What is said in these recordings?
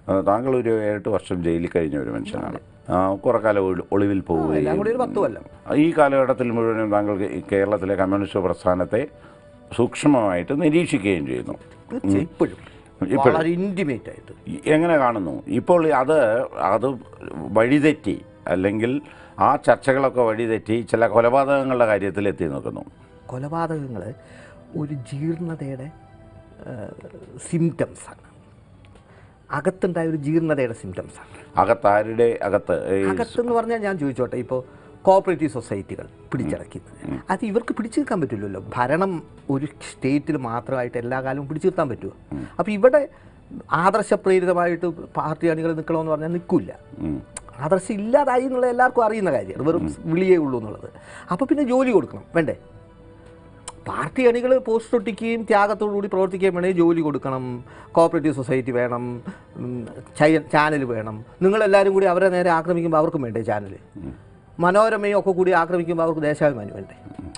ആ, താങ്കൾ ഒരു എട്ട് വർഷം ജയിലിൽ കഴിഞ്ഞ ഒരു മനുഷ്യനാണ് ആ, കുറെ കാലം ഒളി- ഒളിവിൽ എല്ലാം പോവുകയും കൂടി ഒരു പത്ത് കൊല്ലം ഈ കാലഘട്ടത്തിൽ മുഴുവനും താങ്കൾക്ക് ഈ കേരളത്തിലെ കമ്മ്യൂണിസ്റ്റ് പ്രസ്ഥാനത്തെ സൂക്ഷ്മമായിട്ട് നിരീക്ഷിക്കുകയും ചെയ്യുന്നു തീർച്ചയായും ഇപ്പോഴും ഇപ്പോഴും. വളരെ ഇൻറ്റിമേറ്റ് ആയിട്ട് ഈ- എങ്ങനെ കാണുന്നു ഇപ്പോൾ അത് അത് വഴിതെറ്റി അല്ലെങ്കിൽ ആ ചർച്ചകളൊക്കെ വഴിതെറ്റി ചില കൊലപാതകങ്ങളുടെ കാര്യത്തിൽ എത്തി നിൽക്കുന്നു കൊലപാതകങ്ങൾ ഒരു ജീർണതയുടെ സിംറ്റംസാണ് അകത്തുണ്ടായ ഒരു ജീർണതയുടെ സിംറ്റംസാണ് അകത്താരുടെ അകത്ത് ഈ അകത്തെന്ന് പറഞ്ഞാൽ ഞാൻ ചോദിച്ചോട്ടെ ഇപ്പോൾ കോപ്പറേറ്റീവ് സൊസൈറ്റികൾ പിടിച്ചടക്കുന്നത് അത് ഇവർക്ക് പിടിച്ചു നിൽക്കാൻ പറ്റില്ലല്ലോ ഭരണം ഒരു സ്റ്റേറ്റിൽ മാത്രമായിട്ട് എല്ലാ കാലവും പിടിച്ചു നിർത്താൻ പറ്റുമോ അപ്പോൾ ഇവിടെ ആദർശപ്രേരിതമായിട്ട് പാർട്ടി അണികൾ നിൽക്കണമെന്ന് പറഞ്ഞാൽ നിൽക്കില്ല ഉം. ആദർശം ഇല്ലാതായി എന്നുള്ള എല്ലാവർക്കും അറിയുന്ന കാര്യമാണ് വെറും വിളിയേ ഉള്ളൂ എന്നുള്ളത് അപ്പോൾ പിന്നെ ജോലി കൊടുക്കണം വേണ്ടേ പാർട്ടി അണികൾ പോസ്റ്റ് ഒട്ടിക്കുകയും ത്യാഗത്തോടു കൂടി പ്രവർത്തിക്കുകയും വേണമെങ്കിൽ ജോലി കൊടുക്കണം കോപ്പറേറ്റീവ് സൊസൈറ്റി വേണം ചാനൽ വേണം നിങ്ങളെല്ലാവരും കൂടി അവരെ നേരെ ആക്രമിക്കുമ്പോൾ അവർക്കും വേണ്ടേ ചാനൽ മനോരമയും ഒക്കെ കൂടി ആക്രമിക്കുമ്പോൾ അവർക്ക് ദേശാഭിമാനി വേണ്ടേ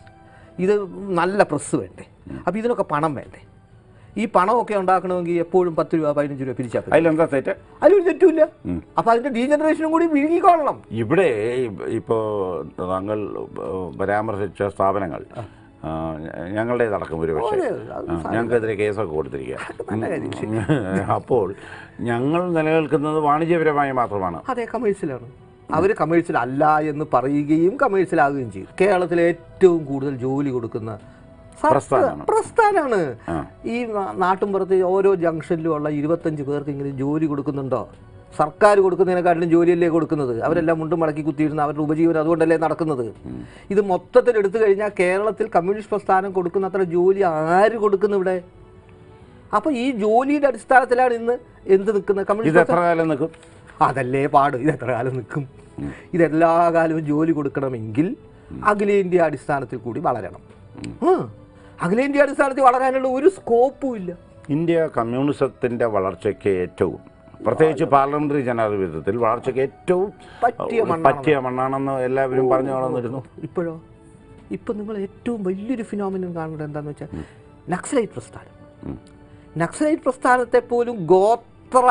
ഇത് നല്ല പ്രസ് വേണ്ടേ അപ്പോൾ ഇതിനൊക്കെ പണം വേണ്ടേ ഈ പണമൊക്കെ ഉണ്ടാക്കണമെങ്കിൽ എപ്പോഴും പത്ത് രൂപ പതിനഞ്ച് രൂപ പിരിച്ചാൽ മതി. അതിലെന്താ തെറ്റ് അതിലൊരു തെറ്റുമില്ല അപ്പോൾ അതിൻ്റെ ഡീജനറേഷനും കൂടി വിഴുങ്ങിക്കൊള്ളണം ഇവിടെ ഇപ്പോൾ താങ്കൾ ഏഹ്, പരാമർശിച്ച സ്ഥാപനങ്ങൾ ആ, ഞങ്ങളുടേതടക്കം ഒരു പക്ഷേ അത് ഞങ്ങൾക്കെതിരെ കേസൊക്കെ കൊടുത്തിരിക്കുക അപ്പോൾ ഞങ്ങൾ നിലനിൽക്കുന്നത് വാണിജ്യപരമായി മാത്രമാണ് അതെ കമേഴ്സ്യലാണ് അവർ കമേഴ്സ്യൽ അല്ല എന്ന് പറയുകയും കമേഴ്സ്യലാകുകയും ചെയ്യും കേരളത്തിലെ ഏറ്റവും കൂടുതൽ ജോലി കൊടുക്കുന്ന സർക്കാർ- പ്രസ്ഥാനമാണ്. പ്രസ്ഥാനമാണ് ആ. ഈ നാ- നാട്ടിൻപുറത്ത് ഓരോ ജംഗ്ഷനിലും ഉള്ള ഇരുപത്തഞ്ച് പേർക്കെങ്കിലും ജോലി കൊടുക്കുന്നുണ്ടോ സർക്കാർ കൊടുക്കുന്നതിനെക്കാട്ടിലും ജോലിയല്ലേ കൊടുക്കുന്നത് അവരെല്ലാം മുണ്ടും മടക്കി കുത്തിയിരുന്ന അവരുടെ ഉപജീവനം അതുകൊണ്ടല്ലേ നടക്കുന്നത് ഇത് മൊത്തത്തിൽ എടുത്തു കഴിഞ്ഞാൽ കേരളത്തിൽ കമ്മ്യൂണിസ്റ്റ് പ്രസ്ഥാനം കൊടുക്കുന്ന അത്ര ജോലി ആര് കൊടുക്കുന്നു ഇവിടെ അപ്പോൾ ഈ ജോലിയുടെ അടിസ്ഥാനത്തിലാണ് ഇന്ന് എന്ത് നിൽക്കുന്നത് ഇത് കമ്മ്യൂണിസ്റ്റ് എത്ര കാലം നിൽക്കും അതല്ലേ പാട് ഇത് എത്ര കാലം നിൽക്കും ഇതെല്ലാ കാലവും ജോലി കൊടുക്കണമെങ്കിൽ അഖിലേന്ത്യാ അടിസ്ഥാനത്തിൽ കൂടി വളരണം ആ, അഖിലേന്ത്യാ അടിസ്ഥാനത്തിൽ വളരാനുള്ള ഒരു സ്കോപ്പും ഇല്ല ഇന്ത്യ കമ്മ്യൂണിസത്തിൻ്റെ വളർച്ചയ്ക്ക് ഏറ്റവും പ്രത്യേകിച്ച് പാർലമെന്ററി ജനാധിപത്യത്തിൽ വളർച്ചയ്ക്ക് ഏറ്റവും പറ്റിയ മണ്ണാണ് പറ്റിയ മണ്ണാണെന്ന് എല്ലാവരും പറഞ്ഞു വളർന്നിരുന്നു ഇപ്പോഴോ ഇപ്പം നിങ്ങൾ ഏറ്റവും വലിയൊരു ഫിനോമിനൻ കാണുന്നത് എന്താണെന്ന് വെച്ചാൽ നക്സലൈറ്റ് പ്രസ്ഥാനം ഉം. നക്സലൈറ്റ് പ്രസ്ഥാനത്തെ പോലും ഗോത്ര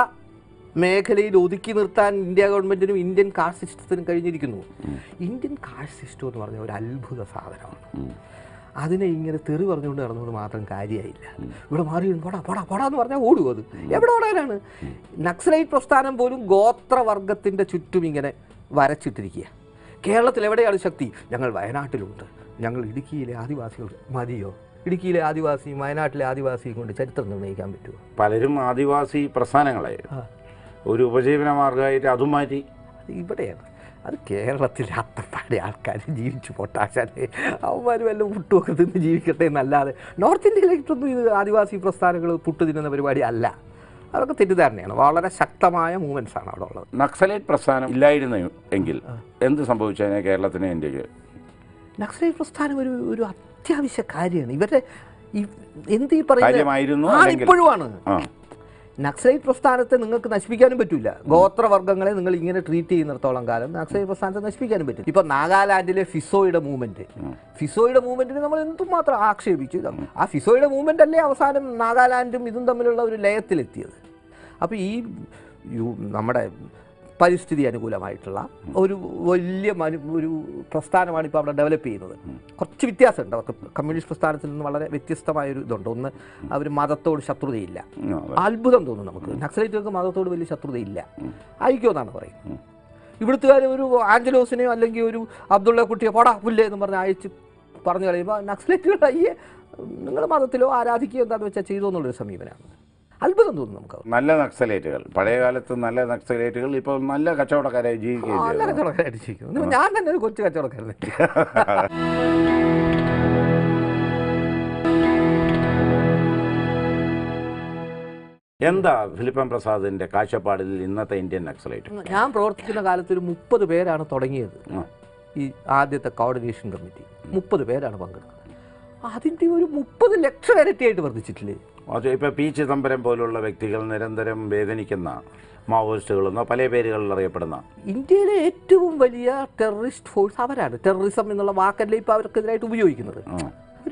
മേഖലയിൽ ഒതുക്കി നിർത്താൻ ഇന്ത്യ ഗവൺമെൻറ്റിനും ഇന്ത്യൻ കാസ്റ്റ് സിസ്റ്റത്തിനും കഴിഞ്ഞിരിക്കുന്നു ഇന്ത്യൻ കാസ്റ്റ് സിസ്റ്റം എന്ന് പറഞ്ഞാൽ ഒരു അത്ഭുത സാധനമാണ് ഉം. അതിനെ ഇങ്ങനെ തെറി പറഞ്ഞുകൊണ്ട് നടന്നുകൊണ്ട് മാത്രം കാര്യമായില്ല ഇവിടെ മാറി ഇരുന്ന് പോടാ പോടാ പോടാ എന്ന് പറഞ്ഞാൽ ഓടും അത് എവിടെ ഓടാനാണ് നക്സലൈറ്റ് പ്രസ്ഥാനം പോലും ഗോത്രവർഗത്തിൻ്റെ ചുറ്റും ഇങ്ങനെ വരച്ചിട്ടിരിക്കുക കേരളത്തിൽ എവിടെയാണ് ശക്തി ഞങ്ങൾ വയനാട്ടിലുണ്ട് ഞങ്ങൾ ഇടുക്കിയിലെ ആദിവാസികൾ മതിയോ ഇടുക്കിയിലെ ആദിവാസിയും വയനാട്ടിലെ ആദിവാസിയും കൊണ്ട് ചരിത്രം നിർണ്ണയിക്കാൻ പറ്റുമോ പലരും ആദിവാസി പ്രസ്ഥാനങ്ങളെ ആ. ഒരു ഉപജീവന മാർഗമായിട്ട് അതും മാറ്റി അത് ഇവിടെയാണ് അത് കേരളത്തിലെ അത്തപ്പാടി ആൾക്കാർ ജീവിച്ചു പൊട്ടാശാലെ അവന്മാർ വല്ല പുട്ടുമൊക്കെ തിന്ന് ജീവിക്കട്ടെ എന്നല്ലാതെ നോർത്ത് ഇന്ത്യയിലേക്കൊന്നും ഇത് ആദിവാസി പ്രസ്ഥാനങ്ങൾ പുട്ട് തിന്നുന്ന പരിപാടി അല്ല അതൊക്കെ തെറ്റിദ്ധാരണയാണ് വളരെ ശക്തമായ മൂവ്മെൻറ്റ്സ് ആണ് അവിടെ ഉള്ളത് നക്സലൈറ്റ് പ്രസ്ഥാനം ഇല്ലായിരുന്നു എങ്കിൽ എന്ത് സംഭവിച്ചതിനെ കേരളത്തിന് ഇന്ത്യക്ക് നക്സലൈറ്റ് പ്രസ്ഥാനം ഒരു ഒരു അത്യാവശ്യ കാര്യമാണ് ഇവരുടെ ഈ എന്ത് ഈ കാര്യമായിരുന്നു പറയുന്നത് അല്ലെങ്കിൽ- ഇപ്പോഴുമാണ് ആ നക്സലൈറ്റ് പ്രസ്ഥാനത്തെ നിങ്ങൾക്ക് നശിപ്പിക്കാനും പറ്റില്ല ഗോത്രവർഗ്ഗങ്ങളെ നിങ്ങൾ ഇങ്ങനെ ട്രീറ്റ് ചെയ്യുന്നിടത്തോളം കാലം നക്സലൈറ്റ് പ്രസ്ഥാനത്തെ നശിപ്പിക്കാനും പറ്റും ഇപ്പോൾ നാഗാലാൻഡിലെ ഫിസോയുടെ മൂവ്മെൻറ്റ് ഫിസോയുടെ മൂവ്മെൻറ്റിന് നമ്മൾ എന്തുമാത്രം ആക്ഷേപിച്ചു ആ ഫിസോയുടെ മൂവ്മെൻ്റ് അല്ലേ അവസാനം നാഗാലാൻഡും ഇതും തമ്മിലുള്ള ഒരു ലയത്തിലെത്തിയത് അപ്പോൾ ഈ യു- നമ്മുടെ പരിസ്ഥിതി അനുകൂലമായിട്ടുള്ള ഒരു വലിയ മനു ഒരു പ്രസ്ഥാനമാണ് ഇപ്പോൾ അവിടെ ഡെവലപ്പ് ചെയ്യുന്നത് കുറച്ച് വ്യത്യാസമുണ്ട് അവർക്ക് കമ്മ്യൂണിസ്റ്റ് പ്രസ്ഥാനത്തിൽ നിന്ന് വളരെ വ്യത്യസ്തമായ ഒരു ഇതുണ്ട് ഒന്ന് അവർ മതത്തോട് ശത്രുതയില്ല ഉം, അതെ. അത്ഭുതം തോന്നും നമുക്ക് നക്സലൈറ്റുകൾക്ക് മതത്തോട് വലിയ ശത്രുതയില്ല ആയിക്കോന്നാണ് പറയുന്നത് ഇവിടുത്തുകാർ ഒരു ആഞ്ചലോസിനെയോ അല്ലെങ്കിൽ ഒരു അബ്ദുള്ള കുട്ടിയോ പോടാ പുല്ലേ എന്ന് പറഞ്ഞ് അയച്ച് പറഞ്ഞു കഴിയുമ്പോൾ നക്സലൈറ്റുകൾ അയ്യേ നിങ്ങൾ മതത്തിലോ ആരാധിക്കുകയോ എന്താണെന്ന് വെച്ചാൽ ചെയ്തോ എന്നുള്ളൊരു സമീപനമാണ് അത്ഭുതം തോന്നും നമുക്ക് നല്ല നക്സലേറ്റുകൾ പഴയ കാലത്ത് നല്ല നക്സലേറ്റുകൾ ഇപ്പോൾ നല്ല കച്ചവടക്കാരായി ജീവിക്കുകയും നല്ല ചെയ്തു കച്ചവടക്കാരായിട്ട് ജീവിക്കുന്നു ഞാൻ തന്നെ ഒരു കൊച്ചു കച്ചവടക്കാരൻ എന്താ ഫിലിപ്പൻ പ്രസാദിന്റെ കാഴ്ചപ്പാടിൽ ഇന്നത്തെ ഇന്ത്യൻ നക്സലൈറ്റ് ഞാൻ പ്രവർത്തിക്കുന്ന കാലത്ത് ഒരു മുപ്പത് പേരാണ് തുടങ്ങിയത് ആ. ഈ ആദ്യത്തെ കോർഡിനേഷൻ കമ്മിറ്റി മുപ്പത് പേരാണ് പങ്കെടുക്കുന്നത് അതിൻ്റെ ഒരു മുപ്പത് ലക്ഷം ഇരട്ടിയായിട്ട് വർദ്ധിച്ചിട്ടില്ലേ അത് ഇപ്പോൾ പി ചിദംബരം പോലുള്ള വ്യക്തികൾ നിരന്തരം വേദനിക്കുന്ന മാവോയിസ്റ്റുകളെന്നോ പല പേരുകളിൽ അറിയപ്പെടുന്ന ഇന്ത്യയിലെ ഏറ്റവും വലിയ ടെററിസ്റ്റ് ഫോഴ്സ് അവരാണ് ടെററിസം എന്നുള്ള വാക്കല്ലേ ഇപ്പോൾ അവർക്കെതിരായിട്ട് ഉപയോഗിക്കുന്നത് ആ. അവർ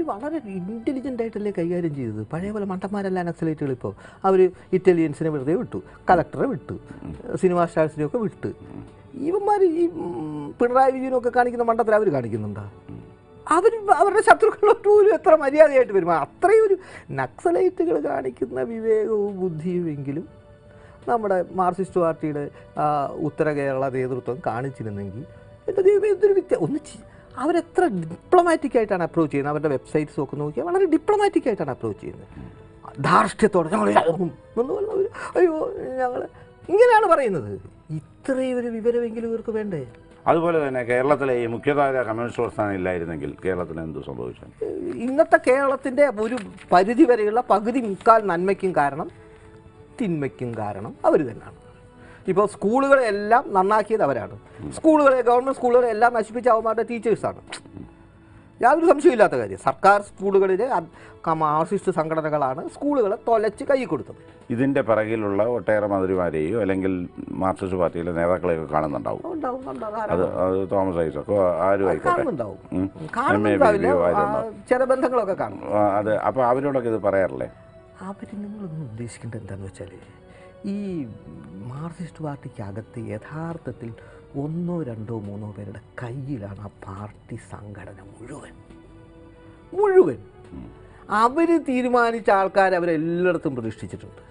വളരെ ഇൻ്റലിജൻ്റ് ആയിട്ടല്ലേ കൈകാര്യം ചെയ്തത് പഴയ പോലെ മണ്ടന്മാരല്ല നക്സലൈറ്റുകൾ ഇപ്പോൾ അവർ ഇറ്റാലിയൻസിനെ വെറുതെ വിട്ടു കളക്ടറെ വിട്ടു സിനിമാ സ്റ്റാർസിനെയൊക്കെ വിട്ട് ഇവന്മാർ ഈ ഉം, പിണറായി വിജയനൊക്കെ കാണിക്കുന്ന മണ്ടത്തിൽ അവർ കാണിക്കുന്നുണ്ടോ അവർ അവരുടെ ശത്രുക്കളോട്ട് പോലും എത്ര മര്യാദയായിട്ട് വരും അത്രയും ഒരു നക്സലൈറ്റുകൾ കാണിക്കുന്ന വിവേകവും ബുദ്ധിയും എങ്കിലും നമ്മുടെ മാർക്സിസ്റ്റ് പാർട്ടിയുടെ ആ, ഉത്തര കേരള നേതൃത്വം കാണിച്ചിരുന്നെങ്കിൽ എൻ്റെ ദൈവമേ എന്തൊരു വ്യത്യ ഒന്ന് ചി- അവരെത്ര ഡിപ്ലോമാറ്റിക് ആയിട്ടാണ് അപ്രോച്ച് ചെയ്യുന്നത് അവരുടെ വെബ്സൈറ്റ്സ് ഒക്കെ നോക്കിയാൽ വളരെ ഡിപ്ലോമാറ്റിക് ആയിട്ടാണ് അപ്രോച്ച് ചെയ്യുന്നത് ധാർഷ്ട്യത്തോടെ ഞങ്ങൾ ഇറങ്ങും എന്ന് പറഞ്ഞ ഒരു അയ്യോ ഞങ്ങൾ ഇങ്ങനെയാണ് പറയുന്നത് ഇത്രയും ഒരു വിവരമെങ്കിലും ഇവർക്ക് വേണ്ടേ അതുപോലെ തന്നെ കേരളത്തിലെ ഈ മുഖ്യധാര കമ്മ്യൂണിസ്റ്റ് പ്രസ്ഥാനം ഇല്ലായിരുന്നെങ്കിൽ കേരളത്തിന് എന്ത് സംഭവിച്ചു ഇന്നത്തെ കേരളത്തിൻ്റെ ഒരു പരിധി വരെയുള്ള പകുതി മുക്കാൽ നന്മയ്ക്കും കാരണം തിന്മയ്ക്കും കാരണം അവർ തന്നെയാണ് ഇപ്പോൾ സ്കൂളുകളെല്ലാം നന്നാക്കിയത് അവരാണ് സ്കൂളുകളെ ഗവൺമെൻറ് സ്കൂളുകളെ എല്ലാം നശിപ്പിച്ച അവന്മാരുടെ ടീച്ചേഴ്സാണ് യാതൊരു സംശയമില്ലാത്ത കാര്യം സർക്കാർ സ്കൂളുകളിലെ അത് ക- മാർക്സിസ്റ്റ് സംഘടനകളാണ് സ്കൂളുകളെ തൊലച്ച് കൈ കൊടുത്തത് ഇതിൻ്റെ പിറകിലുള്ള ഒട്ടേറെ മന്ത്രിമാരെയോ അല്ലെങ്കിൽ മാർക്സിസ്റ്റ് പാർട്ടിയിലെ നേതാക്കളെയൊക്കെ കാണുന്നുണ്ടാവും ഉണ്ടാവും, ഉണ്ടാവും, അത് ധാരാളം. അത് തോമസ് ഐസക്കോ ആരും ആയിക്കോട്ടെ കാണുന്നുണ്ടാവും ഉം. കാണുന്നുണ്ടാവില്ല MABBയോ ആ, ആരുണ്ടാവും. ചില ബന്ധങ്ങളൊക്കെ കാണും ആ, അത് അപ്പോൾ അവരോടൊക്കെ ഇത് പറയാറില്ലേ അവർ നിങ്ങളൊന്നും ഉദ്ദേശിക്കേണ്ടത് എന്താണെന്ന് വെച്ചാൽ ഈ മാർക്സിസ്റ്റ് പാർട്ടിക്ക് അകത്ത് യഥാർത്ഥത്തിൽ ഒന്നോ രണ്ടോ മൂന്നോ പേരുടെ കയ്യിലാണ് ആ പാർട്ടി സംഘടന മുഴുവൻ മുഴുവൻ അവർ തീരുമാനിച്ച ആൾക്കാർ അവരെല്ലായിടത്തും പ്രതിഷ്ഠിച്ചിട്ടുണ്ട്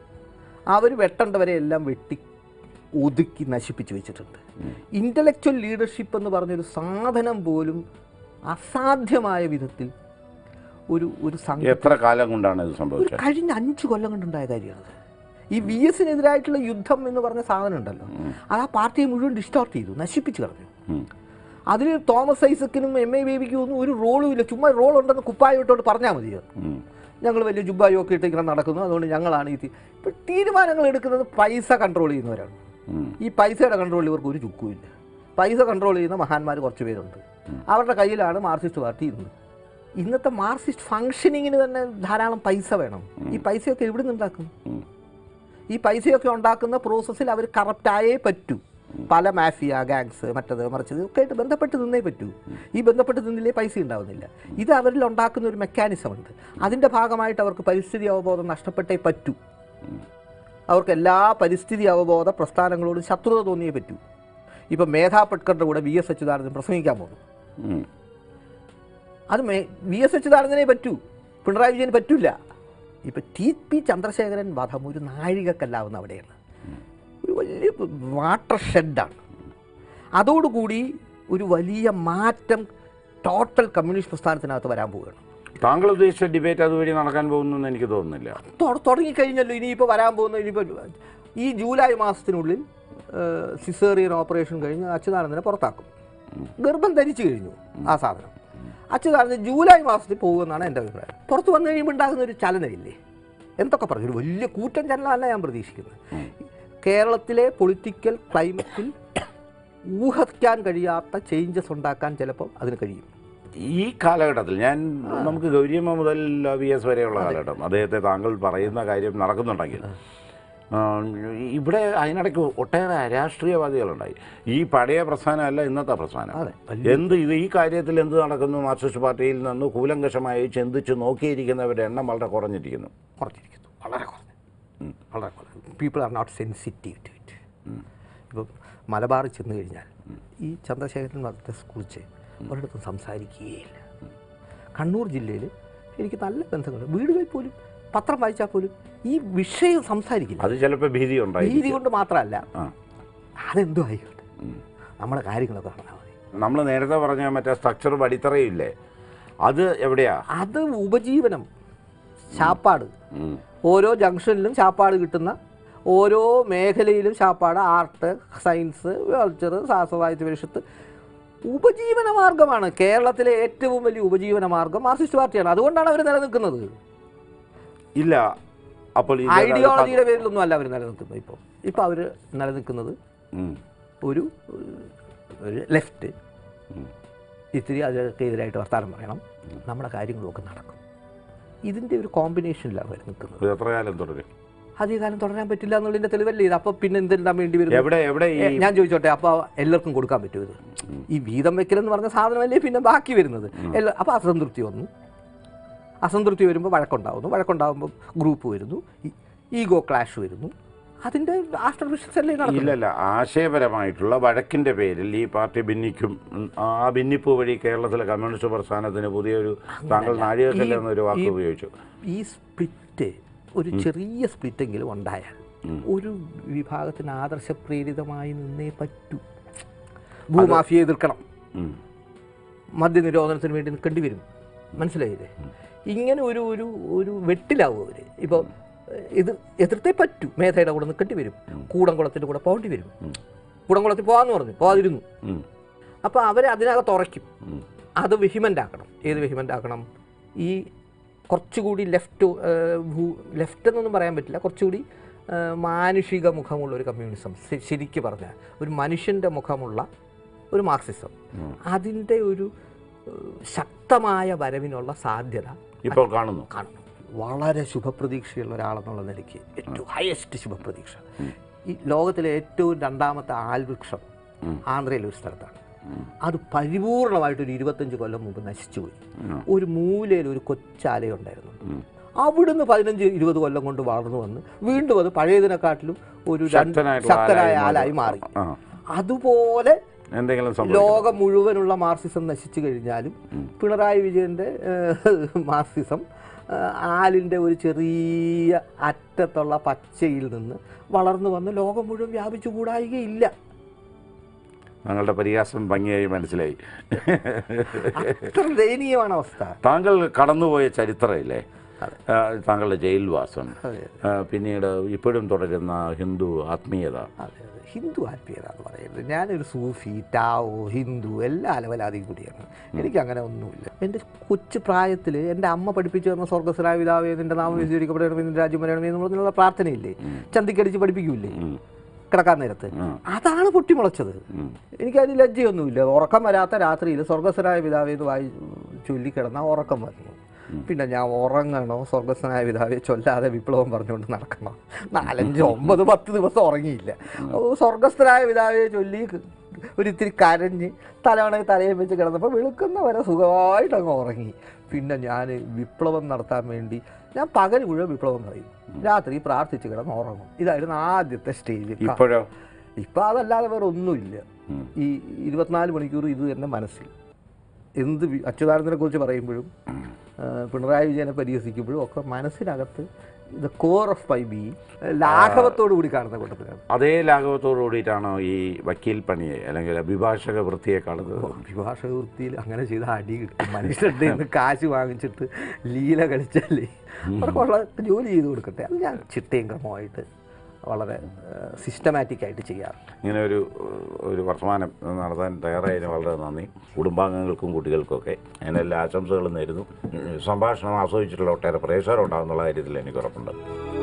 അവർ വെട്ടേണ്ടവരെ എല്ലാം വെട്ടി ഒതുക്കി നശിപ്പിച്ച് വെച്ചിട്ടുണ്ട് ഇൻ്റലക്ച്വൽ ലീഡർഷിപ്പ് എന്ന് പറഞ്ഞൊരു സാധനം പോലും അസാധ്യമായ വിധത്തിൽ ഒരു ഒരു സംഘ എത്ര കാലം കൊണ്ടാണ് ഇത് ഒരു സംഭവിച്ചത് കഴിഞ്ഞ അഞ്ച് കൊല്ലം കൊണ്ടുണ്ടായ കാര്യമാണ് ഈ വി എസിനെതിരായിട്ടുള്ള യുദ്ധം എന്ന് പറഞ്ഞ സാധനം ഉണ്ടല്ലോ അത് ആ പാർട്ടിയെ മുഴുവൻ ഡിസ്റ്റോർട്ട് ചെയ്തു നശിപ്പിച്ച് കളഞ്ഞു ഉം. അതിൽ തോമസ് ഐസക്കിനും എം എ ബേബിക്കും ഒന്നും ഒരു റോളും ഇല്ല ചുമ്മാ റോൾ ഉണ്ടെന്ന് കുപ്പായം ഇട്ടോട്ട് പറഞ്ഞാൽ മതി ഉം. ഞങ്ങൾ വലിയ ജുബായും ഒക്കെ ഇട്ട് ഇങ്ങനെ നടക്കുന്നു അതുകൊണ്ട് ഞങ്ങളാണ് ഈ തീ- ഇപ്പം തീരുമാനങ്ങൾ എടുക്കുന്നത് പൈസ കൺട്രോൾ ചെയ്യുന്നവരാണ് ഉം. ഈ പൈസയുടെ കൺട്രോളിൽ ഇവർക്ക് ഒരു ചുക്കുമില്ല പൈസ കൺട്രോൾ ചെയ്യുന്ന മഹാന്മാർ കുറച്ച് പേരുണ്ട് അവരുടെ കയ്യിലാണ് മാർക്സിസ്റ്റ് പാർട്ടി ഇന്ന് ഇന്നത്തെ മാർക്സിസ്റ്റ് ഫങ്ഷനിങ്ങിന് തന്നെ ധാരാളം പൈസ വേണം ഈ പൈസയൊക്കെ എവിടെ നിന്നുണ്ടാക്കും ഉം. ഈ പൈസയൊക്കെ ഉണ്ടാക്കുന്ന പ്രോസസ്സിൽ അവർ കറപ്റ്റായേ പറ്റൂ പല മാഫിയ ഗാങ്സ് മറ്റത് മറിച്ചത് ഒക്കെ ആയിട്ട് ബന്ധപ്പെട്ട് നിന്നേ പറ്റൂ ഈ ബന്ധപ്പെട്ട് നിന്നില്ലേ പൈസ ഉണ്ടാവുന്നില്ല ഇത് അവരിൽ ഉണ്ടാക്കുന്ന ഒരു മെക്കാനിസം ഉണ്ട് അതിൻ്റെ ഭാഗമായിട്ട് അവർക്ക് പരിസ്ഥിതി അവബോധം നഷ്ടപ്പെട്ടേ പറ്റൂ അവർക്ക് എല്ലാ പരിസ്ഥിതി അവബോധ പ്രസ്ഥാനങ്ങളോടും ശത്രുത തോന്നിയേ പറ്റൂ ഇപ്പം മേധാ പട്കറിൻ്റെ കൂടെ വി എസ് അച്യുതാനന്ദൻ പ്രസംഗിക്കാൻ പോകുന്നു ഉം. അത് മേ വി എസ് അച്യുതാനന്ദനെ പറ്റൂ പിണറായി വിജയന് പറ്റില്ല ഇപ്പം ടി പി ചന്ദ്രശേഖരൻ വധം ഒരു നാഴികക്കല്ലാവുന്ന അവിടെയാണ് ഒരു വലിയ വാട്ടർ ഷെഡാണ് അതോടുകൂടി ഒരു വലിയ മാറ്റം ടോട്ടൽ കമ്മ്യൂണിസ്റ്റ് പ്രസ്ഥാനത്തിനകത്ത് വരാൻ പോവുകയാണ് താങ്കൾ ഉദ്ദേശിച്ച ഡിബേറ്റ് അതുവഴി നടക്കാൻ പോകുന്നു എനിക്ക് തോന്നുന്നില്ല തൊ- തുടങ്ങിക്കഴിഞ്ഞല്ലോ ഇനിയിപ്പോൾ വരാൻ പോകുന്ന ഇനിയിപ്പോൾ ഈ ജൂലൈ മാസത്തിനുള്ളിൽ സിസേറിയൻ ഓപ്പറേഷൻ കഴിഞ്ഞ് അച്യുതാനന്ദനെ പുറത്താക്കും ഗർഭം ധരിച്ചു കഴിഞ്ഞു ആ സാധനം അച്യുതാനന്ദൻ ജൂലൈ മാസത്തിൽ പോകുമെന്നാണ് എൻ്റെ അഭിപ്രായം പുറത്ത് വന്നു കഴിയുമ്പോൾ ഉണ്ടാകുന്ന ഒരു ചലനമില്ലേ എന്തൊക്കെ പറഞ്ഞു ഒരു വലിയ കൂറ്റൻ ചലനമല്ല ഞാൻ പ്രതീക്ഷിക്കുന്നത് കേരളത്തിലെ പൊളിറ്റിക്കൽ ക്ലൈമറ്റിൽ ഊഹിക്കാൻ കഴിയാത്ത ചേഞ്ചസ് ഉണ്ടാക്കാൻ ചിലപ്പോൾ അതിന് കഴിയും ഈ കാലഘട്ടത്തിൽ ഞാൻ നമുക്ക് ഗൗരിയമ്മ മുതൽ വി എസ് വരെയുള്ള കാലഘട്ടം അദ്ദേഹത്തെ താങ്കൾ പറയുന്ന കാര്യം നടക്കുന്നുണ്ടെങ്കിൽ ആ, ഇവിടെ അതിനിടയ്ക്ക് ഒട്ടേറെ രാഷ്ട്രീയവാദികളുണ്ടായി ഈ പഴയ പ്രസ്ഥാനമല്ല ഇന്നത്തെ പ്രസ്ഥാനം അതെ. എന്ത് ഇത് ഈ കാര്യത്തിൽ എന്ത് നടക്കുന്നു മാർക്സിസ്റ്റ് പാർട്ടിയിൽ നിന്ന് കൂലങ്കഷമായി ചിന്തിച്ച് നോക്കിയിരിക്കുന്നവരുടെ എണ്ണം വളരെ കുറഞ്ഞിരിക്കുന്നു കുറഞ്ഞിരിക്കുന്നു വളരെ കുറഞ്ഞു വളരെ കുറഞ്ഞു people are not sensitive to it ഇപ്പം മലബാറിൽ ചെന്ന് കഴിഞ്ഞാൽ ഈ ചന്ദ്രശേഖരൻ വധത്തെ കുറിച്ച് ഒരിടത്തും സംസാരിക്കുകയില്ല കണ്ണൂർ ജില്ലയിൽ എനിക്ക് നല്ല ബന്ധങ്ങളുണ്ട് വീടുകളിൽ പോലും പത്രം വായിച്ചാൽ പോലും ഈ വിഷയം സംസാരിക്കില്ല അത് ചിലപ്പോൾ ഭീതി ഉണ്ടായി രീതി കൊണ്ട് മാത്രമല്ല ആ അതെന്തോ ആയിക്കോട്ടെ നമ്മുടെ കാര്യങ്ങളൊക്കെ നടന്നാൽ മതി നമ്മൾ നേരത്തെ പറഞ്ഞ മറ്റേ സ്ട്രക്ചർ വടിത്തറയില്ലേ അത് എവിടെയാ അത് ഉപജീവനം ശാപ്പാട് ഉം. ഓരോ ജംഗ്ഷനിലും ശാപ്പാട് കിട്ടുന്ന ഓരോ മേഖലയിലും ശാപ്പാട് ആർട്ട് സയൻസ് കൾച്ചർ ശാസ്ത്ര സാഹിത്യ പരിഷത്ത് ഉപജീവന മാർഗമാണ് കേരളത്തിലെ ഏറ്റവും വലിയ ഉപജീവന മാർഗം മാർക്സിസ്റ്റ് പാർട്ടിയാണ് അതുകൊണ്ടാണ് അവർ നിലനിൽക്കുന്നത് ഇല്ല അപ്പോൾ ഇത് ഐഡിയോളജിയുടെ പേരിലൊന്നും അല്ല അവർ നിലനിൽക്കുന്നത് ഇപ്പോൾ ഇപ്പോൾ അവർ നിലനിൽക്കുന്നത് ഉം. ഒരു ഒരു ലെഫ്റ്റ് ഇത്തിരി അതിനൊക്കെ എതിരായിട്ട് വർത്താനം പറയണം നമ്മുടെ കാര്യങ്ങളൊക്കെ നടക്കും ഇതിൻ്റെ ഒരു കോമ്പിനേഷനിലാണ് അവർ നിൽക്കുന്നത് ഇത് എത്ര കാലം തുടരും അധികകാലം തുടരാൻ പറ്റില്ല എന്നുള്ളതിൻ്റെ തെളിവല്ലേ ഇത് അപ്പോൾ പിന്നെ എന്തെല്ലാം വേണ്ടി വരും എവിടെ എവിടെ ഈ ഏ, ഞാൻ ചോദിച്ചോട്ടെ അപ്പോൾ എല്ലാവർക്കും കൊടുക്കാൻ പറ്റുമോ ഇത് ഈ വീതം വെക്കലെന്ന് പറഞ്ഞ സാധനമല്ലേ പിന്നെ ബാക്കി വരുന്നത് എല്ലാ അപ്പോൾ അസംതൃപ്തി വന്നു അസംതൃപ്തി വരുമ്പോൾ വഴക്കുണ്ടാവുന്നു വഴക്കുണ്ടാകുമ്പോൾ ഗ്രൂപ്പ് വരുന്നു ഈഗോ ക്ലാഷ് വരുന്നു അതിൻ്റെ ആഫ്റ്റർ വിഷസ് അല്ലേ നടക്കുന്നത് ഇല്ലല്ല ആശയപരമായിട്ടുള്ള വഴക്കിന്റെ പേരിൽ ഈ പാർട്ടി ഭിന്നിക്കും ഉം, ആ ഭിന്നിപ്പ് വഴി കേരളത്തിലെ കമ്മ്യൂണിസ്റ്റ് പ്രസ്ഥാനത്തിന് പുതിയൊരു താങ്കൾ നാഴികക്കല്ല് എന്നൊരു വാക്ക് ഉപയോഗിച്ചു ഈ സ്പ്ലിറ്റ് ഒരു ചെറിയ സ്പ്ലിറ്റെങ്കിലും ഉണ്ടായാൽ ഒരു വിഭാഗത്തിന് ആദർശപ്രേരിതമായി നിന്നേ പറ്റൂ ഭൂമാഫിയെ എതിർക്കണം ഉം. മദ്യനിരോധനത്തിന് വേണ്ടി നിൽക്കേണ്ടി വരും മനസ്സിലായില്ലേ ഇങ്ങനെ ഒരു ഒരു ഒരു വെട്ടിലാവും അവർ ഇപ്പോൾ ഇത് എതിർത്തേ പറ്റൂ മേധയുടെ കൂടെ നിൽക്കേണ്ടി വരും കൂടംകുളത്തിൻ്റെ കൂടെ പോകേണ്ടി വരും കൂടംകുളത്തിൽ പോകാമെന്ന് പറഞ്ഞു പോകാതിരുന്നു ഉം. അപ്പോൾ അവരെ അതിനകത്ത് ഉറയ്ക്കും ഉം. അത് വെഹിമെൻ്റ് ആക്കണം ഏത് വെഹിമെൻ്റ് ആക്കണം ഈ കുറച്ചുകൂടി ലെഫ്റ്റ് ഭൂ ലെഫ്റ്റ് എന്നൊന്നും പറയാൻ പറ്റില്ല കുറച്ചുകൂടി ആ, മാനുഷിക മുഖമുള്ള ഒരു കമ്മ്യൂണിസം ശ- ശരിക്ക് പറഞ്ഞാൽ ഒരു മനുഷ്യൻ്റെ മുഖമുള്ള ഒരു മാർക്സിസം അതിൻ്റെ ഒരു ഏഹ്, ശക്തമായ വരവിനുള്ള സാധ്യത ഇപ്പോൾ കാണുന്നു കാണുന്നു വളരെ ശുഭപ്രതീക്ഷയുള്ള ഒരാളെന്നുള്ള നിലയ്ക്ക് ഏറ്റവും ഹയസ്റ്റ് ശുഭപ്രതീക്ഷ ഈ ലോകത്തിലെ ഏറ്റവും രണ്ടാമത്തെ ആൽവൃക്ഷം ആന്ധ്രയിലെ ഒരു സ്ഥലത്താണ് അത് പരിപൂർണമായിട്ട് ഒരു ഇരുപത്തഞ്ച് കൊല്ലം മുമ്പ് നശിച്ചുപോയി ഒരു മൂലയിൽ ഒരു കൊച്ചാലയുണ്ടായിരുന്നു അവിടുന്ന് പതിനഞ്ച് ഇരുപത് കൊല്ലം കൊണ്ട് വളർന്നു വന്ന് വീണ്ടും അത് പഴയതിനെക്കാട്ടിലും ഒരു രണ്ട് ശക്തനായിട്ടുള്ള ശക്തനായ ആലായി ആലായി മാറി ആ. അതുപോലെ എന്തെങ്കിലും സംഭവിക്കും ലോകം മുഴുവനുള്ള മാർക്സിസം നശിച്ചു കഴിഞ്ഞാലും പിണറായി വിജയൻ്റെ ഏഹ്, മാർക്സിസം ഏഹ്, ആലിൻ്റെ ഒരു ചെറിയ അറ്റത്തുള്ള പച്ചയിൽ നിന്ന് വളർന്നു വന്ന് ലോകം മുഴുവൻ വ്യാപിച്ചു കൂടായികയില്ല താങ്കളുടെ പരിഹാസം ഭംഗിയായി മനസ്സിലായി അത്ര ദയനീയമാണ് അവസ്ഥ താങ്കൾ കടന്നുപോയ ചരിത്രമില്ലേ അതെ. ആ, താങ്കളുടെ ജയിൽവാസം അതെ ആ, പിന്നീട് ഇപ്പോഴും തുടരുന്ന ഹിന്ദു ആത്മീയത അതെ അതെ ഹിന്ദു ആത്മീയത എന്ന് പറയുന്നത് ഞാനൊരു സൂഫി ടാവോ ഹിന്ദു എല്ലാ അലവലാതിയും കൂടിയാണ് എനിക്ക് അങ്ങനെ ഒന്നുമില്ല എൻ്റെ കൊച്ചു പ്രായത്തിൽ എൻ്റെ അമ്മ പഠിപ്പിച്ചു തന്ന സ്വർഗ്ഗസ്വരായ പിതാവേ നിൻ്റെ നാമം വിസ്തീരിക്കപ്പെടണമേ നിൻ്റെ രാജ്യം വരണമേ എന്നുള്ള പ്രാർത്ഥനയില്ലേ ചന്തിക്കടിച്ച് പഠിപ്പിക്കൂലേ ഉം. കിടക്കാൻ നേരത്ത് അതാണ് പൊട്ടിമുളച്ചത് ഉം. എനിക്കതിൽ ലജ്ജയൊന്നുമില്ല ഉറക്കം വരാത്ത രാത്രിയിൽ സ്വർഗ്ഗസ്വരായ പിതാവേ എന്ന് വായി ചൊല്ലിക്കിടന്ന ഉറക്കം വരുന്നു പിന്നെ ഞാൻ ഉറങ്ങണോ സ്വർഗ്ഗസ്വനായ പിതാവെ ചൊല്ലാതെ വിപ്ലവം പറഞ്ഞുകൊണ്ട് നടക്കണം നാലഞ്ച് ഒമ്പത് പത്ത് ദിവസം ഉറങ്ങിയില്ല ഓ, സ്വർഗ്ഗസ്ഥനായ പിതാവെ ചൊല്ലി ഒരിത്തിരി കരഞ്ഞ് തലവണ തലയെ വെച്ച് കിടന്നപ്പോൾ വെളുക്കുന്ന വരെ സുഖമായിട്ട് അങ്ങ് ഉറങ്ങി പിന്നെ ഞാൻ വിപ്ലവം നടത്താൻ വേണ്ടി ഞാൻ പകൽ മുഴുവൻ വിപ്ലവം പറയും രാത്രി പ്രാർത്ഥിച്ച് കിടന്ന് ഉറങ്ങും ഇതായിരുന്നു ആദ്യത്തെ സ്റ്റേജ് ഇപ്പോഴോ ഇപ്പം അതല്ലാതെ വേറെ ഒന്നുമില്ല ഉം. ഈ ഇരുപത്തിനാല് മണിക്കൂർ ഇത് തന്നെ മനസ്സിൽ എന്ത് വി- അച്യുതാനന്ദനെ കുറിച്ച് പറയുമ്പോഴും ആ, പിണറായി വിജയനെ പരിഹസിക്കുമ്പോഴും ഒക്കെ മനസ്സിനകത്ത് ദ കോർ ഓഫ് മൈ ബി ലാഘവത്തോടു കൂടി കാണുന്ന കൂട്ടത്തിലാണ് അതേ ലാഘവത്തോടു കൂടിയിട്ടാണോ ഈ വക്കീൽ പണിയെ അല്ലെങ്കിൽ അഭിഭാഷക വൃത്തിയെ കാണുന്നത് അഭിഭാഷക വൃത്തിയിൽ അങ്ങനെ ചെയ്ത അടി കിട്ടും മനുഷ്യരുടെ നിന്ന് കാശ് വാങ്ങിച്ചിട്ട് ലീല കളിച്ചല്ലേ അവർക്കുള്ള ജോലി ചെയ്ത് കൊടുക്കട്ടെ അത് ഞാൻ ചിട്ടയും ക്രമമായിട്ട് വളരെ സിസ്റ്റമാറ്റിക് ആയിട്ട് ചെയ്യാറുണ്ട് ഇങ്ങനെ ഒരു ഒരു വർത്തമാനം നടത്താൻ തയ്യാറായതിന് വളരെ നന്ദി കുടുംബാംഗങ്ങൾക്കും കുട്ടികൾക്കൊക്കെ ഞാൻ എല്ലാ ആശംസകളും നേരുന്നു സംഭാഷണം ആസ്വദിച്ചിട്ടുള്ള ഒട്ടേറെ പ്രേക്ഷകരുണ്ടാകുന്നുള്ള കാര്യത്തിൽ എനിക്ക് ഉറപ്പുണ്ട്